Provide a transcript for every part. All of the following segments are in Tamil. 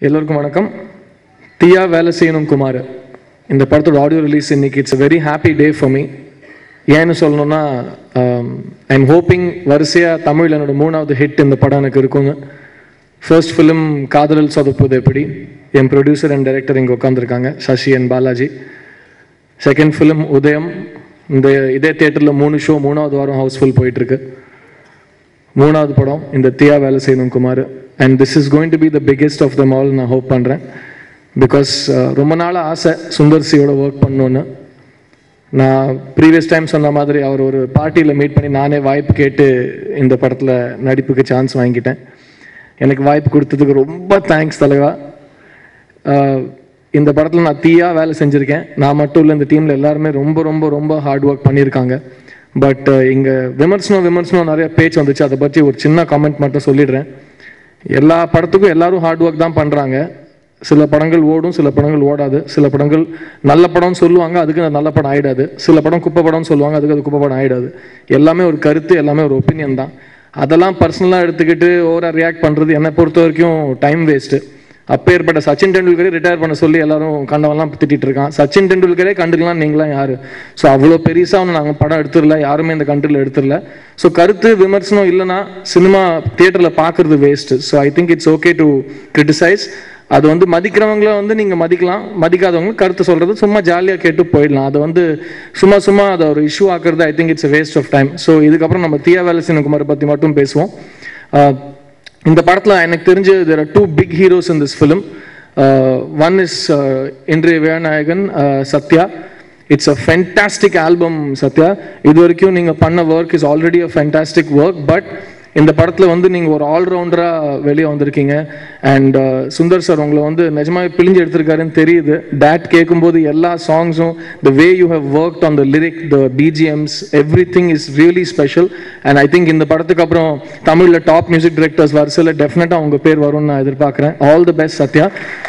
எல்லோருக்கும் வணக்கம் தியா வேலை செய்யணும் குமார் இந்த படத்தோட ஆடியோ ரிலீஸ் இன்னைக்கு it's very happy day for me ஏன்னு சொல்லணும்னா ஐ எம் ஹோப்பிங் வரிசையாக தமிழ் என்னோட மூணாவது ஹிட் இந்த படம் எனக்கு இருக்குங்க ஃபர்ஸ்ட் ஃபிலிம் காதலில் சொதப்புது எப்படி என் ப்ரொடியூசர் அண்ட் டைரக்டர் இங்கே உட்காந்துருக்காங்க Sasi and Balaji second film உதயம் இந்த இதே தேட்டரில் மூணு ஷோ மூணாவது வாரம் ஹவுஸ்ஃபுல் போயிட்டுருக்கு மூணாவது படம் இந்த தியா வேலை செய்யணும் Kumar and this is going to be the biggest of them all நான் ஹோப் பண்ணுறேன் பிகாஸ் ரொம்ப நாள் ஆசை சுந்தர் சியோட ஒர்க் பண்ணணுன்னு நான் ப்ரீவியஸ் டைம் சொன்ன மாதிரி அவர் ஒரு பார்ட்டியில் மீட் பண்ணி நானே வாய்ப்பு கேட்டு இந்த படத்தில் நடிப்புக்கு சான்ஸ் வாங்கிட்டேன் எனக்கு வாய்ப்பு கொடுத்ததுக்கு ரொம்ப தேங்க்ஸ் தலைவா ஆஹ் இந்த படத்தில் நான் தீயா வேலை செஞ்சுருக்கேன் நான் மட்டும் இல்லை இந்த டீமில் எல்லாருமே ரொம்ப ரொம்ப ரொம்ப ஹார்ட் ஒர்க் பண்ணியிருக்காங்க பட் இங்கே விமர்சனம் விமர்சனம் நிறைய பேச்சு வந்துச்சு அதை பற்றி ஒரு சின்ன கமெண்ட் மட்டும் சொல்லிடுறேன் எல்லா படத்துக்கும் எல்லாரும் ஹார்ட் ஒர்க் தான் பண்ணுறாங்க சில படங்கள் ஓடும் சில படங்கள் ஓடாது சில படங்கள் நல்ல படம்னு சொல்லுவாங்க அதுக்கு அது நல்ல படம் ஆயிடாது சில படம் குப்பை படம்னு சொல்லுவாங்க அதுக்கு அது குப்பை படம் ஆயிடாது எல்லாமே ஒரு கருத்து எல்லாமே ஒரு ஒப்பீனியன் தான் அதெல்லாம் பர்சனலாக எடுத்துக்கிட்டு ஓவராக ரியாக்ட் பண்ணுறது என்னை பொறுத்த வரைக்கும் டைம் வேஸ்ட்டு அப்பேற்பட்ட சச்சின் டெண்டுல்கரே ரிட்டையர் பண்ண சொல்லி எல்லாரும் கண்டவெல்லாம் திட்டிட்டு இருக்கான் சச்சின் டெண்டுல்கரே கண்டுக்கலாம் நீங்களாம் யாரு ஸோ அவ்வளோ பெருசாக ஒன்று நாங்கள் படம் எடுத்துடல யாருமே இந்த கண்ட்ரியில் எடுத்துடல ஸோ கருத்து விமர்சனம் இல்லைன்னா சினிமா தியேட்டரில் பார்க்குறது waste so I think it's okay to criticise அது வந்து மதிக்கிறவங்கள வந்து நீங்கள் மதிக்கலாம் மதிக்காதவங்க கருத்து சொல்கிறது சும்மா ஜாலியாக கேட்டு போயிடலாம் அதை வந்து சும்மா சும்மா அதை ஒரு இஷ்யூ ஆக்குறது I think it's waste of time so இதுக்கப்புறம் நம்ம தியா வேலை சின்னகுமாரை பற்றி மட்டும் பேசுவோம் ஆஹ் இந்த படத்தில் எனக்கு தெரிஞ்சு there are two big heroes in this film one is இன்றைய வேநாயகன் Sathya it's a fantastic album Sathya இது வரைக்கும் நீங்கள் பண்ண work is already a fantastic work but இந்த படத்தில் வந்து நீங்கள் ஒரு ஆல்ரவுண்டராக வெளியே வந்திருக்கீங்க அண்ட் சுந்தர் சார் உங்களை வந்து நிஜமாவே பிழிஞ்சு எடுத்திருக்காருன்னு தெரியுது டேட் கேட்கும்போது எல்லா சாங்ஸும் the way you have work on the lyric the BGMs everything is really special and I think இந்த படத்துக்கு அப்புறம் தமிழில் டாப் மியூசிக் டைரக்டர்ஸ் வரிசையில் டெஃபினட்டாக உங்கள் பேர் வரும்னு நான் எதிர்பார்க்குறேன் ஆல் தி பெஸ்ட் சத்யா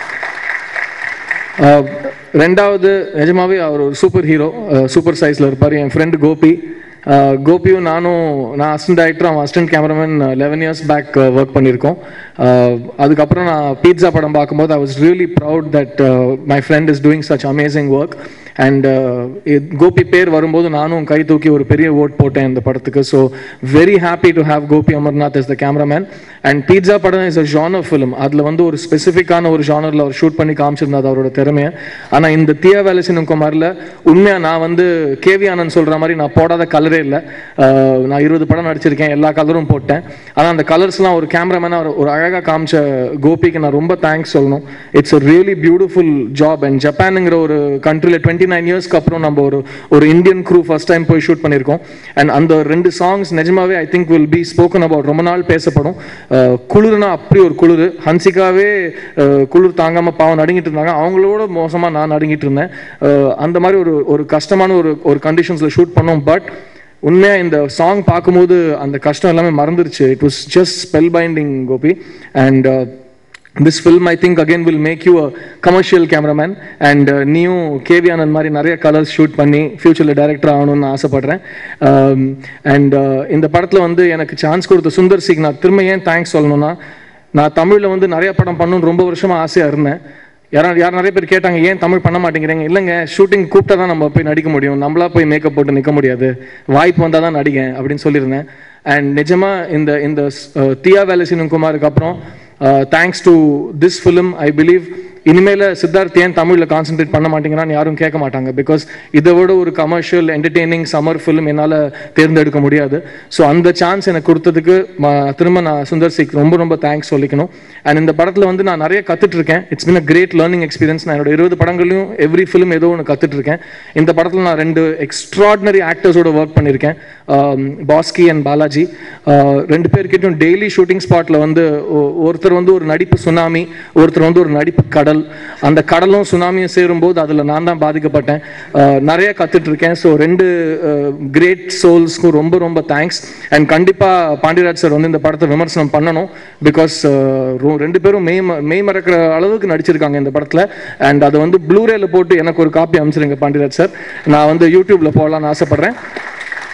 ஆஹ் ரெண்டாவது நிஜமாவே அவர் ஒரு சூப்பர் ஹீரோ சூப்பர் சைஸில் இருப்பார் என் ஃப்ரெண்டு கோபி ஆஹ் கோபியும் நானும் நான் அசிஸ்டன்ட் டைரக்டர் அவன் assistant cameraman eleven years back work பண்ணியிருக்கோம் ஆஹ் அதுக்கப்புறம் நான் பீட்சா படம் பார்க்கும்போது I was really proud that my friend is doing such amazing work and Gopi பேர் வரும்போது நானும் கை தூக்கி ஒரு பெரிய ஓட் போட்டேன் இந்த படத்துக்கு so very happy to have Gopi Amarnath is the cameraman and pizza படம் இஸ் அ ஜானர் ஃபிலிம் அதில் வந்து ஒரு ஸ்பெசிஃபிக்கான ஒரு ஜானரில் அவர் ஷூட் பண்ணி காமிச்சிருந்தார் அவரோட திறமையை ஆனால் இந்த தியா வேலை சின்னம் குமாரில் உண்மையாக நான் வந்து கேவி ஆனந்த் சொல்கிற மாதிரி நான் போடாத கலரே இல்லை நான் இருபது படம் நடிச்சிருக்கேன் எல்லா கலரும் போட்டேன் ஆனால் அந்த கலர்ஸ்லாம் ஒரு கேமராமேனாக ஒரு அழகாக காமிச்ச கோபிக்கு நான் ரொம்ப தேங்க்ஸ் சொல்லணும் it's a really beautiful job and ஜப்பானுங்கிற ஒரு கண்ட்ரியில் டுவெண்ட்டி நைன் இயர்ஸ்க்கு அப்புறம் நம்ம ஒரு ஒரு இந்தியன் க்ரூ ஃபர்ஸ்ட் டைம் போய் ஷூட் பண்ணியிருக்கோம் அண்ட் அந்த ரெண்டு சாங்ஸ் நிஜமாவே I think will be spoken about ரொம்ப நாள் பேசப்படும் அஹ் குளிர்னா அப்படி ஒரு குளிர் ஹன்சிகாவே அஹ் குளிர் தாங்காம பாவம் நடுங்கிட்டு இருந்தாங்க அவங்களோட மோசமா நான் நடுங்கிட்டு இருந்தேன் அஹ் அந்த மாதிரி ஒரு ஒரு கஷ்டமான ஒரு ஒரு கண்டிஷன்ஸ்ல ஷூட் பண்ணோம் பட் உண்மையா இந்த சாங் பார்க்கும்போது அந்த கஷ்டம் எல்லாமே மறந்துருச்சு it was just spellbinding Gopi and this film I think again will make you a commercial cameraman and நீயும் கேவி ஆனந்த் மாதிரி நிறைய கலர்ஸ் ஷூட் பண்ணி ஃபியூச்சரில் டைரக்டர் ஆகணும்னு ஆசைப்பட்றேன் அண்ட் இந்த படத்தில் வந்து எனக்கு சான்ஸ் கொடுத்த சுந்தர் சிங் நான் திரும்ப ஏன் தேங்க்ஸ் சொல்லணும்னா நான் தமிழில் வந்து நிறைய படம் பண்ணணும்னு ரொம்ப வருஷமாக ஆசையாக இருந்தேன் யாரும் யார் நிறைய பேர் கேட்டாங்க ஏன் தமிழ் பண்ண மாட்டேங்கிறீங்க இல்லைங்க ஷூட்டிங் கூப்பிட்டா தான் நம்ம போய் நடிக்க முடியும் நம்மளா போய் மேக்கப் போட்டு நிற்க முடியாது வாய்ப்பு வந்தால் தான் நடிகேன் அப்படின்னு சொல்லியிருந்தேன் அண்ட் நிஜமாக இந்த இந்த அஹ், தியா வேலை சின்னம் குமாருக்கு அப்புறம் thanks to this film I believe இனிமேல் சித்தார்த் ஏன் தமிழில் கான்சென்ட்ரேட் பண்ண மாட்டேங்கிறான்னு யாரும் கேட்க மாட்டாங்க பிகாஸ் இதை விட ஒரு கமர்ஷியல் என்டர்டெய்னிங் சம்மர் ஃபிலிம் என்னால் தேர்ந்தெடுக்க முடியாது ஸோ அந்த சான்ஸ் எனக்கு கொடுத்ததுக்கு ம- திரும்ப நான் சுந்தர் சிக் ரொம்ப ரொம்ப தேங்க்ஸ் சொல்லிக்கணும் அண்ட் இந்த படத்தில் வந்து நான் நிறைய கற்றுட்டு இருக்கேன் it's been a great learning experience நான் என்னோட இருபது படங்களையும் எவ்ரி ஃபிலிம் ஏதோ ஒன்று கற்றுட்டு இருக்கேன் இந்த படத்தில் நான் ரெண்டு எக்ஸ்ட்ராடினரி ஆக்டர்ஸோட ஒர்க் பண்ணியிருக்கேன் பாஸ்கி அண்ட் பாலாஜி ஆஹ் ரெண்டு பேர்கிட்டையும் டெய்லி ஷூட்டிங் ஸ்பாட்டில் வந்து ஒ- ஒருத்தர் வந்து ஒரு நடிப்பு சுனாமி ஒருத்தர் வந்து ஒரு நடிப்பு கடல் அந்த கடலும் சுனாமியும் சேரும்போது அதில் நான் தான் பாதிக்கப்பட்டேன் ஆஹ் நிறைய கற்றுட்டு இருக்கேன் ஸோ ரெண்டு கிரேட் சோல்ஸ்க்கும் ரொம்ப ரொம்ப தேங்க்ஸ் அண்ட் கண்டிப்பாக பாண்டியராஜ் சார் வந்து இந்த படத்தை விமர்சனம் பண்ணணும் பிகாஸ் ரெண்டு பேரும் மெய் ம- மெய் மறக்கிற அளவுக்கு நடிச்சிருக்காங்க இந்த படத்தில் அண்ட் அதை வந்து ப்ளூரேல போட்டு எனக்கு ஒரு காப்பி அமைச்சிருங்க பாண்டியராஜ் சார் நான் வந்து யூடியூப்ல போடலாம்னு ஆசைப்பட்றேன்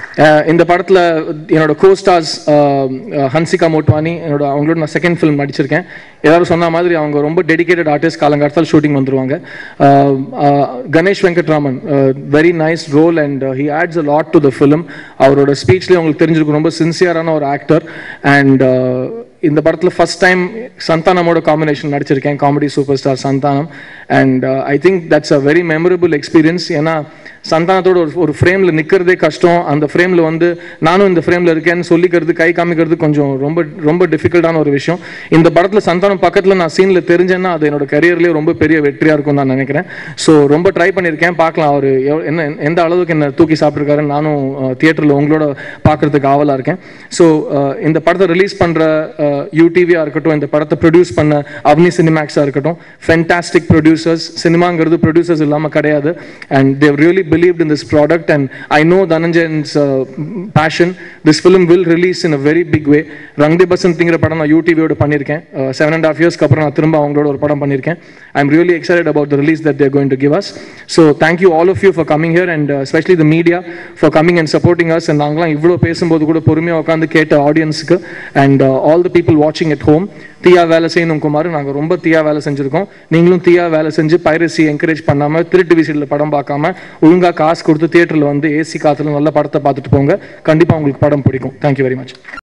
அஹ் இந்த படத்தில் என்னோட கோ ஸ்டார்ஸ் ஹன்சிகா மோட்வானி என்னோட அவங்களோட நான் செகண்ட் ஃபிலிம் நடிச்சிருக்கேன் எல்லாரும் சொன்ன மாதிரி அவங்க ரொம்ப டெடிகேட்டட் ஆர்டிஸ்ட் காலங்காலத்தில் ஷூட்டிங் வந்துருவாங்க அஹ் அஹ் Ganesh Venkatraman very nice role and he adds a lot to the film அவரோட ஸ்பீச்லேயே உங்களுக்கு தெரிஞ்சிருக்கும் ரொம்ப சின்சியரான ஒரு ஆக்டர் அண்ட் இந்த படத்தில் ஃபர்ஸ்ட் டைம் சந்தானமோட காம்பினேஷன் நடிச்சிருக்கேன் comedy superstar Santhanam and I think that's a very memorable experience ஏன்னா சந்தானத்தோட ஒரு ஒரு ஃப்ரேமில் நிற்கிறதே கஷ்டம் அந்த ஃப்ரேமில் வந்து நானும் இந்த ஃப்ரேமில் இருக்கேன்னு சொல்லிக்கிறது கை காமிக்கிறது கொஞ்சம் ரொம்ப ரொம்ப டிஃபிகல்ட்டான ஒரு விஷயம் இந்த படத்தில் சந்தானம் பக்கத்தில் நான் சீனில் தெரிஞ்சேன்னா அது என்னோட கரியர்லேயே ரொம்ப பெரிய வெற்றியாக இருக்கும் நான் நினைக்கிறேன் ஸோ ரொம்ப ட்ரை பண்ணியிருக்கேன் பார்க்கலாம் அவர் என்ன எந்த அளவுக்கு என்ன தூக்கி சாப்பிட்ருக்காருன்னு நானும் தியேட்டரில் உங்களோட பார்க்கறதுக்கு ஆவலாக இருக்கேன் ஸோ இந்த படத்தை ரிலீஸ் பண்ணுற யூடிவியாக இருக்கட்டும் இந்த படத்தை ப்ரொடியூஸ் பண்ண அவனி சினிமேக்ஸாக இருக்கட்டும் ஃபென்டாஸ்டிக் ப்ரொடியூசர்ஸ் சினிமாங்கிறது ப்ரொடியூசர்ஸ் இல்லாமல் கிடையாது and they've really believed in this product and I know Dhananjayan's passion this film will release in a very big way Rang De பசந்த்ங்கிற படம் நான் யூடிவியோட பண்ணியிருக்கேன் செவன் அண்ட் ஹாஃப் இயர்ஸ்க்கு அப்புறம் நான் திரும்ப அவங்களோட ஒரு படம் பண்ணியிருக்கேன் I am really excited about the release that they're going to give us so thank you all of you for coming here and specially the media for coming and supporting us and நாங்களாம் இவ்வளோ பேசும்போது கூட பொறுமையாக உட்காந்து கேட்ட ஆடியன்ஸுக்கு அண்ட் ஆல் த பீப்புள் வாட்சிங் அட் ஹோம் தீயா வேலை செய்யணும் குமார் நாங்கள் ரொம்ப தீயா வேலை செஞ்சுருக்கோம் நீங்களும் தீயா வேலை செஞ்சு பைரசி என்கரேஜ் பண்ணாமல் திருட்டு விசிடில் படம் பார்க்காம ஒழுங்காக காசு கொடுத்து தியேட்டரில் வந்து ஏசி காத்துல நல்ல படத்தை பார்த்துட்டு போங்க கண்டிப்பாக உங்களுக்கு படம் பிடிக்கும் தேங்க்யூ வெரி மச்